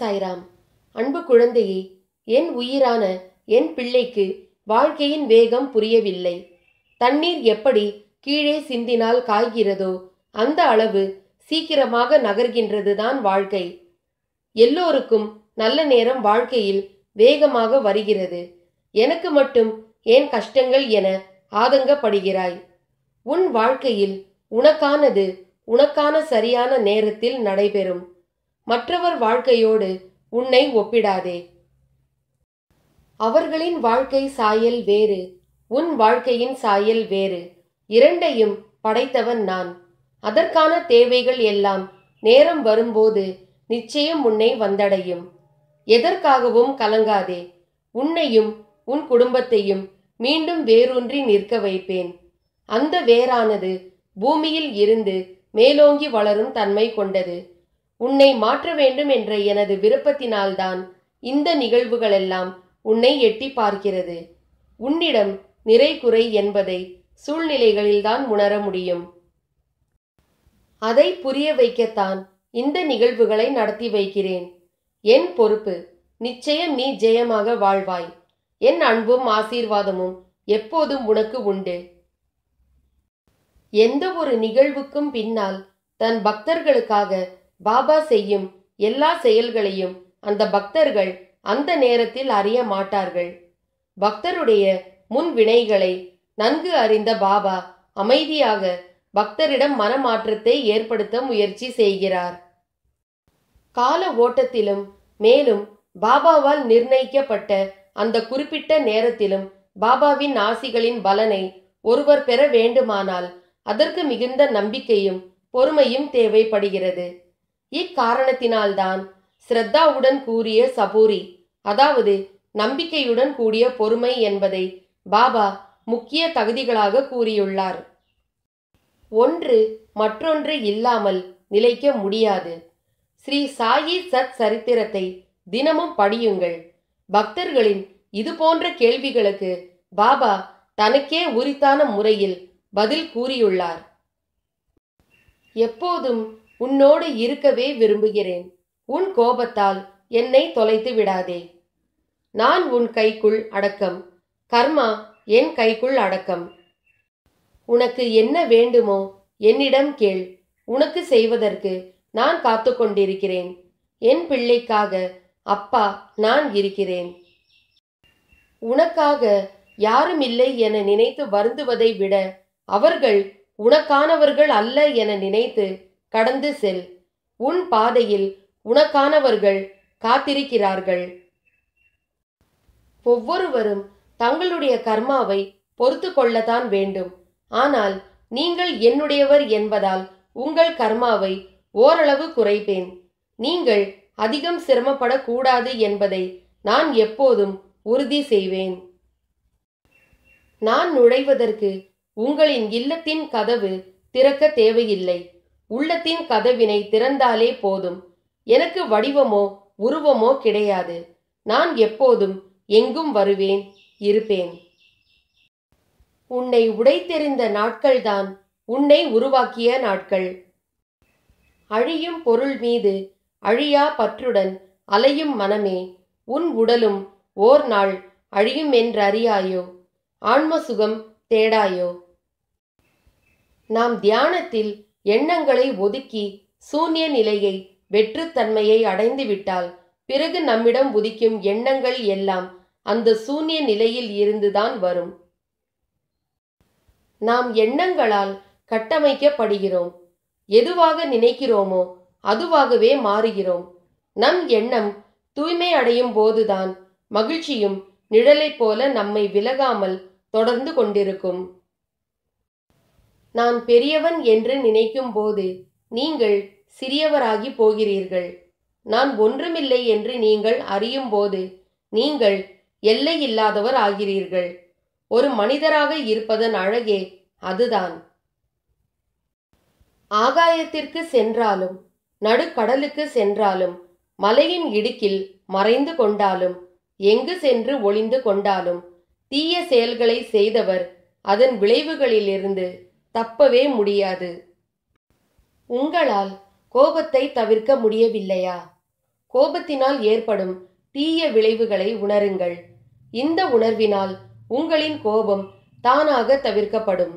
சாய்ராம் அன்பு குழந்தையே என் உயிரான என் பிள்ளைக்கு வாழ்க்கையின் வேகம் புரியவில்லை தண்ணீர் எப்படி கீழே சிந்தினால் காய்கிறதோ அந்த அளவு சீக்கிரமாக நகர்கின்றதுதான் வாழ்க்கை எல்லோருக்கும் நல்ல நேரம் வாழ்க்கையில் வேகமாக வருகிறது எனக்கு மட்டும் ஏன் கஷ்டங்கள் என ஆதங்கப்படுகிறாய் உன் வாழ்க்கையில் உனக்கானது உனக்கான சரியான நேரத்தில் நடைபெறும் மற்றவர் வாழ்க்கையோடு உன்னை ஒப்பிடாதே அவர்களின் வாழ்க்கை சாயல் வேறு உன் வாழ்க்கையின் சாயல் வேறு இரண்டையும் படைத்தவன் நான் அதற்கான தேவைகள் எல்லாம் நேரம் வரும்போது நிச்சயம் உன்னை வந்தடையும் எதற்காகவும் கலங்காதே உன்னையும் உன் குடும்பத்தையும் மீண்டும் வேரூன்றி நிற்க வைப்பேன் அந்த வேரானது பூமியில் இருந்து மேலோங்கி வளரும் தன்மை கொண்டது உன்னை மாற்ற வேண்டும் என்ற எனது விருப்பத்தினால்தான் இந்த நிகழ்வுகளெல்லாம் உன்னை எட்டி பார்க்கிறது உன்னிடம் நிறை குறை என்பதை சூழ்நிலைகளில்தான் உணர முடியும் அதை புரிய வைக்கத்தான் இந்த நிகழ்வுகளை நடத்தி வைக்கிறேன் என் பொறுப்பு நிச்சயம் நீ ஜெயமாக வாழ்வாய் என் அன்பும் ஆசீர்வாதமும் எப்போதும் உனக்கு உண்டு எந்த ஒரு நிகழ்வுக்கும் பின்னால் தன் பக்தர்களுக்காக பாபா செய்யும் எல்லா செயல்களையும் அந்த பக்தர்கள் அந்த நேரத்தில் அறிய மாட்டார்கள் பக்தருடைய முன் வினைகளை நன்கு அறிந்த பாபா அமைதியாக பக்தரிடம் மனமாற்றத்தை ஏற்படுத்த முயற்சி செய்கிறார் கால ஓட்டத்திலும் மேலும் பாபாவால் நிர்ணயிக்கப்பட்ட அந்த குறிப்பிட்ட நேரத்திலும் பாபாவின் ஆசிகளின் பலனை ஒருவர் பெற வேண்டுமானால் அதற்கு மிகுந்த நம்பிக்கையும் பொறுமையும் தேவைப்படுகிறது இக்காரணத்தினால்தான் ஸ்ரத்தாவுடன் கூறிய சபூரி அதாவது நம்பிக்கையுடன் கூடிய பொறுமை என்பதை பாபா முக்கிய தகுதிகளாக கூறியுள்ளார் ஒன்று மற்றொன்று இல்லாமல் நிலைக்க முடியாது ஸ்ரீ சாயி சத் சரித்திரத்தை தினமும் படியுங்கள் பக்தர்களின் இது போன்ற கேள்விகளுக்கு பாபா தனக்கே உரித்தான முறையில் பதில் கூறியுள்ளார் எப்போதும் உன்னோடு இருக்கவே விரும்புகிறேன் உன் கோபத்தால் என்னை தொலைத்து விடாதே நான் உன் கைக்குள் அடக்கம் கர்மா என் கைக்குள் அடக்கம் உனக்கு என்ன வேண்டுமோ என்னிடம் கேள் உனக்கு செய்வதற்கு நான் காத்து கொண்டிருக்கிறேன் என் பிள்ளைக்காக அப்பா நான் இருக்கிறேன் உனக்காக யாரும் இல்லை என நினைத்து வருந்துவதை விட அவர்கள் உனக்கானவர்கள் அல்ல என நினைத்து கடந்து செல் உன் பாதையில் உனக்கானவர்கள் காத்திருக்கிறார்கள் ஒவ்வொருவரும் தங்களுடைய கர்மாவை பொறுத்து கொள்ளத்தான் வேண்டும் ஆனால் நீங்கள் என்னுடையவர் என்பதால் உங்கள் கர்மாவை ஓரளவு குறைப்பேன் நீங்கள் அதிகம் சிரமப்படக்கூடாது என்பதை நான் எப்போதும் உறுதி செய்வேன் நான் நுழைவதற்கு உங்களின் இல்லத்தின் கதவு திறக்க தேவையில்லை உள்ளத்தின் கதவினை திறந்தாலே போதும் எனக்கு வடிவமோ உருவமோ கிடையாது நான் எப்போதும் எங்கும் வருவேன் இருப்பேன் உன்னை உடைத்தெறிந்த நாட்கள்தான் உன்னை உருவாக்கிய நாட்கள் அழியும் பொருள் மீது அழியா பற்றுடன் அலையும் மனமே உன் உடலும் ஓர் நாள் அழியும் என்றறியாயோ ஆன்ம சுகம் தேடாயோ நாம் தியானத்தில் எண்ணங்களை ஒதுக்கி சூன்ய நிலையை வெற்றுத்தன்மையை அடைந்துவிட்டால் பிறகு நம்மிடம் உதிக்கும் எண்ணங்கள் எல்லாம் அந்த சூன்ய நிலையில் இருந்துதான் வரும் நாம் எண்ணங்களால் கட்டமைக்கப்படுகிறோம் எதுவாக நினைக்கிறோமோ அதுவாகவே மாறுகிறோம் நம் எண்ணம் தூய்மை அடையும் போதுதான் மகிழ்ச்சியும் நிழலைப் போல நம்மை விலகாமல் தொடர்ந்து கொண்டிருக்கும் நான் பெரியவன் என்று நினைக்கும் போது நீங்கள் சிறியவராகி போகிறீர்கள் நான் ஒன்றுமில்லை என்று நீங்கள் அறியும் போது நீங்கள் எல்லை இல்லாதவர் ஆகிறீர்கள் ஒரு மனிதராக இருப்பதன் அழகே அதுதான் ஆகாயத்திற்கு சென்றாலும் நடுக்கடலுக்கு சென்றாலும் மலையின் இடுக்கில் மறைந்து கொண்டாலும் எங்கு சென்று ஒளிந்து கொண்டாலும் தீய செயல்களை செய்தவர் அதன் விளைவுகளிலிருந்து தப்பவே முடியாது உங்களால் கோபத்தை தவிர்க்க முடியவில்லையா கோபத்தினால் ஏற்படும் தீய விளைவுகளை உணருங்கள் இந்த உணர்வினால் உங்களின் கோபம் தானாக தவிர்க்கப்படும்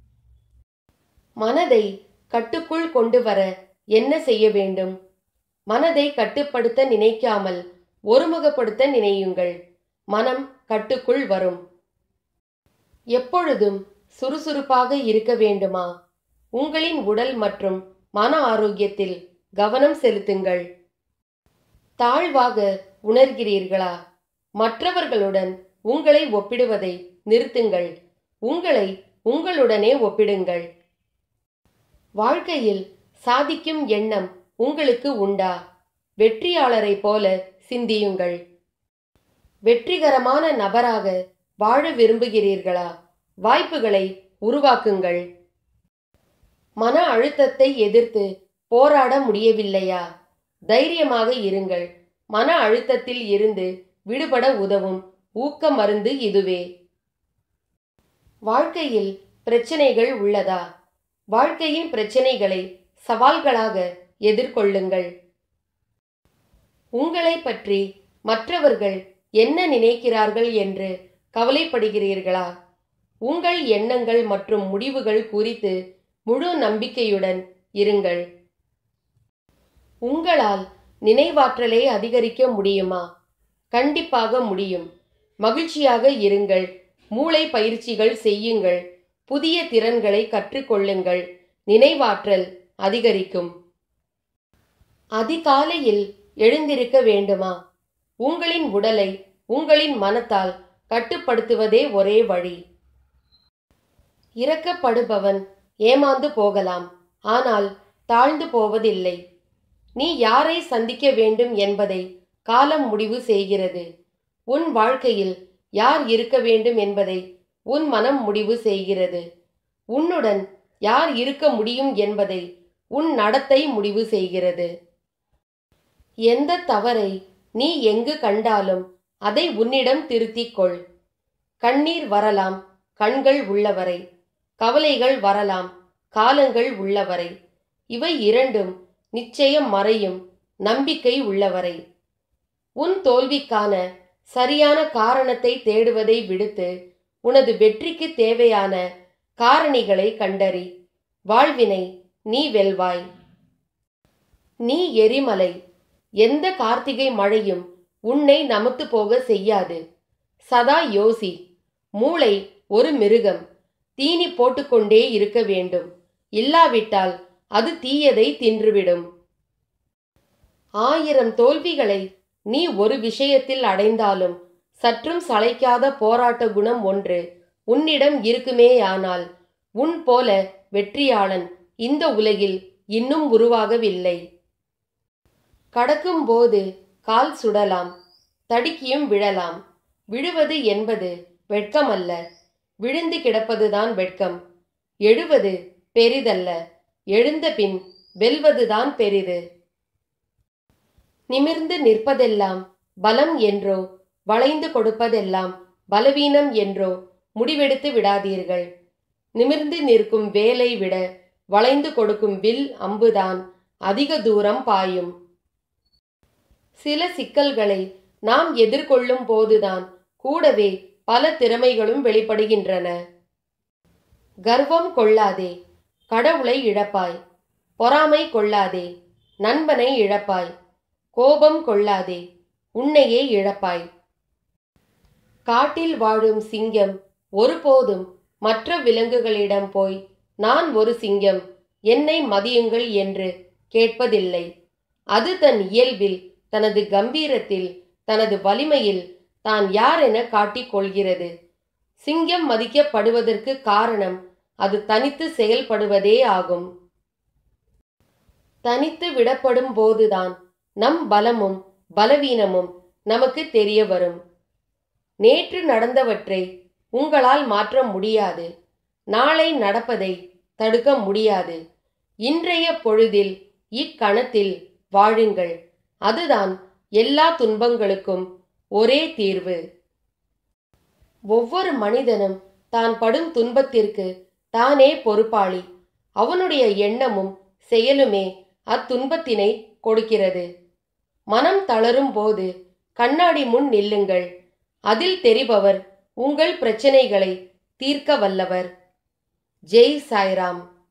மனதை கட்டுக்குள் கொண்டு வர என்ன செய்ய வேண்டும் மனதை கட்டுப்படுத்த நினைக்காமல் ஒருமுகப்படுத்த நினையுங்கள் மனம் கட்டுக்குள் வரும் எப்பொழுதும் சுறுசுறுப்பாக இருக்க வேண்டுமா உங்களின் உடல் மற்றும் மன ஆரோக்கியத்தில் கவனம் செலுத்துங்கள் தாழ்வாக உணர்கிறீர்களா மற்றவர்களுடன் உங்களை ஒப்பிடுவதை நிறுத்துங்கள் உங்களை உங்களுடனே ஒப்பிடுங்கள் வாழ்க்கையில் சாதிக்கும் எண்ணம் உங்களுக்கு உண்டா வெற்றியாளரை போல சிந்தியுங்கள் வெற்றிகரமான நபராக வாழ விரும்புகிறீர்களா வாய்ப்புகளை உருவாக்குங்கள் மன அழுத்தத்தை எதிர்த்து போராட முடியவில்லையா தைரியமாக இருங்கள் மன அழுத்தத்தில் இருந்து விடுபட உதவும் ஊக்க மருந்து இதுவே வாழ்க்கையில் பிரச்சனைகள் உள்ளதா வாழ்க்கையின் பிரச்சனைகளை சவால்களாக எதிர்கொள்ளுங்கள் உங்களை பற்றி மற்றவர்கள் என்ன நினைக்கிறார்கள் என்று கவலைப்படுகிறீர்களா உங்கள் எண்ணங்கள் மற்றும் முடிவுகள் குறித்து முழு நம்பிக்கையுடன் இருங்கள் உங்களால் நினைவாற்றலை அதிகரிக்க முடியுமா கண்டிப்பாக முடியும் மகிழ்ச்சியாக இருங்கள் மூளை பயிற்சிகள் செய்யுங்கள் புதிய திறன்களை கற்றுக்கொள்ளுங்கள் நினைவாற்றல் அதிகரிக்கும் அதிகாலையில் எழுந்திருக்க வேண்டுமா உங்களின் உடலை உங்களின் மனத்தால் கட்டுப்படுத்துவதே ஒரே வழி இறக்கப்படுபவன் ஏமாந்து போகலாம் ஆனால் தாழ்ந்து போவதில்லை நீ யாரை சந்திக்க வேண்டும் என்பதை காலம் முடிவு செய்கிறது உன் வாழ்க்கையில் யார் இருக்க வேண்டும் என்பதை உன் மனம் முடிவு செய்கிறது உன்னுடன் யார் இருக்க முடியும் என்பதை உன் நடத்தை முடிவு செய்கிறது எந்த தவறை நீ எங்கு கண்டாலும் அதை உன்னிடம் திருத்திக் கொள் கண்ணீர் வரலாம் கண்கள் உள்ளவரை கவலைகள் வரலாம் காலங்கள் உள்ளவரை இவை இரண்டும் நிச்சயம் மறையும் நம்பிக்கை உள்ளவரை உன் தோல்விக்கான சரியான காரணத்தை தேடுவதை விடுத்து உனது வெற்றிக்கு தேவையான காரணிகளை கண்டறி வாழ்வினை நீ வெல்வாய் நீ எரிமலை எந்த கார்த்திகை மழையும் உன்னை நமத்து போக செய்யாது சதா யோசி மூளை ஒரு மிருகம் தீனி போட்டுக்கொண்டே இருக்க வேண்டும் இல்லாவிட்டால் அது தீயதை தின்றுவிடும் ஆயிரம் தோல்விகளை நீ ஒரு விஷயத்தில் அடைந்தாலும் சற்றும் சளைக்காத போராட்ட குணம் ஒன்று உன்னிடம் இருக்குமேயானால் உன் போல வெற்றியாளன் இந்த உலகில் இன்னும் உருவாகவில்லை கடக்கும்போது கால் சுடலாம் தடுக்கியும் விழலாம் விழுவது என்பது வெட்கமல்ல விழுந்து கிடப்பதுதான் வெட்கம் எழுவது பெரிதல்ல எழுந்த பின் வெல்வதுதான் பெரிது நிமிர்ந்து நிற்பதெல்லாம் பலம் என்றோ வளைந்து கொடுப்பதெல்லாம் பலவீனம் என்றோ முடிவெடுத்து விடாதீர்கள் நிமிர்ந்து நிற்கும் வேலை விட வளைந்து கொடுக்கும் வில் அம்புதான் அதிக தூரம் பாயும் சில சிக்கல்களை நாம் எதிர்கொள்ளும் போதுதான் கூடவே பல திறமைகளும் வெளிப்படுகின்றன கர்வம் கொள்ளாதே கடவுளை இழப்பாய் பொறாமை கொள்ளாதே நண்பனை இழப்பாய் கோபம் கொள்ளாதே உன்னையே இழப்பாய் காட்டில் வாழும் சிங்கம் ஒருபோதும் மற்ற விலங்குகளிடம் போய் நான் ஒரு சிங்கம் என்னை மதியுங்கள் என்று கேட்பதில்லை அது தன் இயல்பில் தனது கம்பீரத்தில் தனது வலிமையில் தான் யார் என காட்டிக் கொள்கிறது சிங்கம் மதிக்கப்படுவதற்கு காரணம் அது தனித்து செயல்படுவதே ஆகும் தனித்து விடப்படும் போதுதான் நம் பலமும் பலவீனமும் நமக்கு தெரிய வரும் நேற்று நடந்தவற்றை உங்களால் மாற்ற முடியாது நாளை நடப்பதை தடுக்க முடியாது இன்றைய பொழுதில் இக்கணத்தில் வாழுங்கள் அதுதான் எல்லா துன்பங்களுக்கும் ஒரே தீர்வு ஒவ்வொரு மனிதனும் தான் படும் துன்பத்திற்கு தானே பொறுப்பாளி அவனுடைய எண்ணமும் செயலுமே அத்துன்பத்தினை கொடுக்கிறது மனம் தளரும் போது கண்ணாடி முன் நில்லுங்கள் அதில் தெரிபவர் உங்கள் பிரச்சனைகளை தீர்க்க வல்லவர் ஜெய் சாய்ராம்